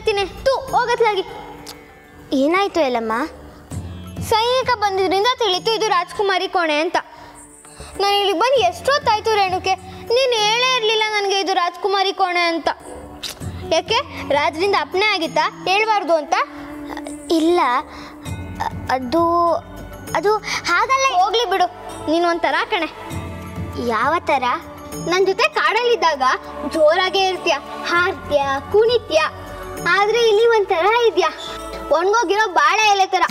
ಹೇಳ್ತೀನಿ ತೂ ಹೋಗತ್ಲಾಗಿ ಏನಾಯ್ತು ಎಲ್ಲಮ್ಮ ಸೈನಿಕ ಬಂದಿದ್ರಿಂದ ತಿಳಿತು ಇದು ರಾಜ್ಕುಮಾರಿ ಕೋಣೆ ಅಂತ ನಾನು ಇಲ್ಲಿಗೆ ಬಂದು ಎಷ್ಟೊತ್ತಾಯ್ತು ರೇಣುಕೆ ನೀನು ಹೇಳೇ ಇರಲಿಲ್ಲ ನನಗೆ ಇದು ರಾಜ್ಕುಮಾರಿ ಕೋಣೆ ಅಂತ ಯಾಕೆ ರಾಜರಿಂದ ಅಪ್ನೆ ಆಗಿತ್ತಾ ಹೇಳ್ಬಾರ್ದು ಅಂತ ಇಲ್ಲ ಅ- ಅದು ಅದು ಹಾಗಲ್ಲ ಹೋಗ್ಲಿ ಬಿಡು ನೀನು ಒಂಥರ ಕಣೆ ಯಾವ ಥರ ನನ್ನ ಜೊತೆ ಕಾಡಲ್ಲಿದ್ದಾಗ ಜೋರಾಗೇ ಇರ್ತೀಯ ಹಾರ್ತ್ಯ ಕುಣಿತ್ಯ ಆದ್ರೆ ಇಲ್ಲಿ ಒಂಥರ ಇದ್ಯಾ ಒಣಗೋಗಿರೋ ಬಾಳೆ ಎಲೆ ಥರ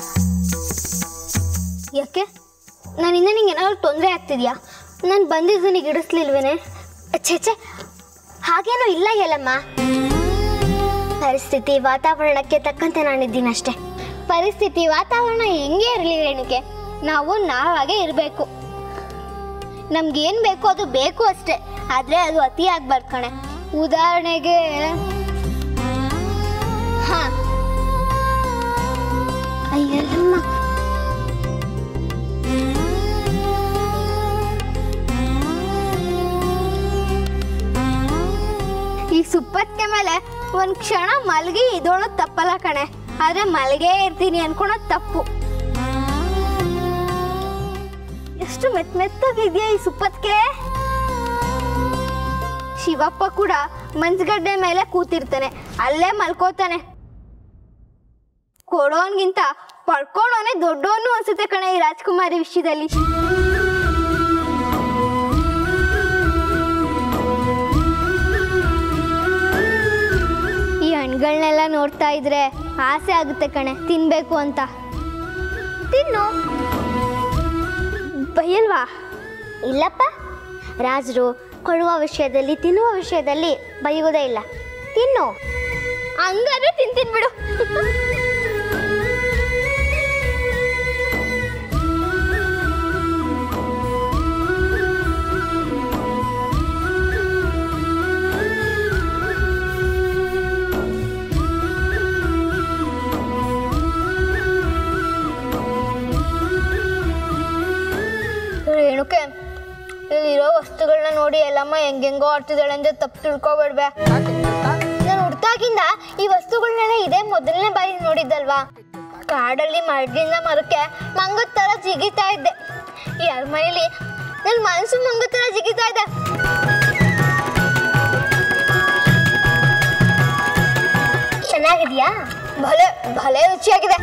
ಯಾಕೆ ನಾನಿಂದ ನಿಂಗೆ ಏನಾದ್ರು ತೊಂದರೆ ಆಗ್ತಿದ್ಯಾ ನಾನು ಬಂದಿದ್ದು ನೀನು ಇಡಿಸ್ಲಿಲ್ವೇನೆ ಛೇ ಛೇ ಹಾಗೇನೂ ಇಲ್ಲ ಎಲ್ಲಮ್ಮ ಪರಿಸ್ಥಿತಿ ವಾತಾವರಣಕ್ಕೆ ತಕ್ಕಂತೆ ನಾನಿದ್ದೀನಿ ಅಷ್ಟೇ ಪರಿಸ್ಥಿತಿ ವಾತಾವರಣ ಹೆಂಗೆ ಇರಲಿ ರೇಣುಕೆ ನಾವು ನಾವಾಗೆ ಇರಬೇಕು ನಮ್ಗೇನು ಬೇಕೋ ಅದು ಬೇಕು ಅಷ್ಟೇ ಆದರೆ ಅದು ಅತಿ ಆಗ್ಬಾರ್ದು ಕಣೆ ಉದಾಹರಣೆಗೆ ಹಾಂ ಅಯ್ಯಲ್ಲಮ್ಮ ಈ ಸುಪ್ಪತ್ತಿಗೆ ಮೇಲೆ ಒಂದು ಕ್ಷಣ ಮಲಗಿ ಇದೊಳಗೆ ತಪ್ಪಲ್ಲ ಕಣೆ ಆದರೆ ಮಲಗೇ ಇರ್ತೀನಿ ಅನ್ಕೊಳೋದು ತಪ್ಪು ಎಷ್ಟು ಮೆತ್ತ ಮೆತ್ತಾಗಿದೆಯಾ ಈ ಸುಪ್ಪತ್ತಿಗೆ ಶಿವಪ್ಪ ಕೂಡ ಮಂಜಗಡ್ಡೆ ಮೇಲೆ ಕೂತಿರ್ತಾನೆ ಅಲ್ಲೇ ಮಲ್ಕೋತಾನೆ ಕೊಡೋನ್ಗಿಂತ ಪಡ್ಕೊಳೋನೆ ದೊಡ್ಡವನು ಅನ್ಸುತ್ತೆ ಕಣೆ ಈ ರಾಜ್ಕುಮಾರಿ ವಿಷಯದಲ್ಲಿ ಈ ಹಣ್ಗಳನ್ನೆಲ್ಲ ನೋಡ್ತಾ ಇದ್ರೆ ಆಸೆ ಆಗುತ್ತೆ ಕಣೆ ತಿನ್ಬೇಕು ಅಂತ ತಿನ್ನು ಬೈಯಲ್ವಾ ಇಲ್ಲಪ್ಪ ರಾಜರು ಕೊಡುವ ವಿಷಯದಲ್ಲಿ ತಿನ್ನುವ ವಿಷಯದಲ್ಲಿ ಬೈಯುವುದೇ ಇಲ್ಲ ತಿನ್ನು ಹಂಗಾದ್ರೆ ತಿಂತೀನಿ ಬಿಡು ರೇಣುಕೆ ಇಲ್ಲಿರೋ ವಸ್ತುಗಳನ್ನ ನೋಡಿ ಎಲ್ಲಮ್ಮ ಹೆಂಗೆಂಗೋ ಆಡ್ತಿದ್ದಾಳೆ ಅಂದ್ರೆ ತಪ್ಪು ತಿಳ್ಕೊಬೇಡ್ಬೆ ನಾನು ಹುಡ್ತಾಗಿಂದ ಈ ವಸ್ತುಗಳನ್ನೆಲ್ಲ ಇದೇ ಮೊದಲನೇ ಬಾರಿ ನೋಡಿದ್ದಲ್ವಾ ಕಾಡಲ್ಲಿ ಮರದಿಂದ ಮರಕ್ಕೆ ಮಂಗದ ಥರ ಜಿಗಿತಾ ಇದ್ದೆ ಈ ಅರಮನೆಯಲ್ಲಿ ನನ್ನ ಮನಸ್ಸು ಮಂಗದ ಥರ ಜಿಗಿತಾ ಇದೆ ಚೆನ್ನಾಗಿದೆಯಾ ಭಲೆ ಭಲೆ ರುಚಿಯಾಗಿದೆ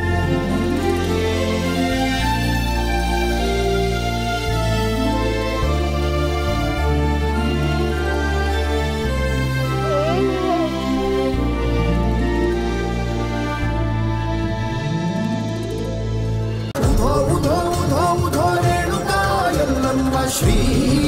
ಉಧೋ ಉಧೋ ಉಧೋ ಉಧೋ ರೇಣುಕಾ ಎಲ್ಲಮ್ಮ ಶ್ರೀ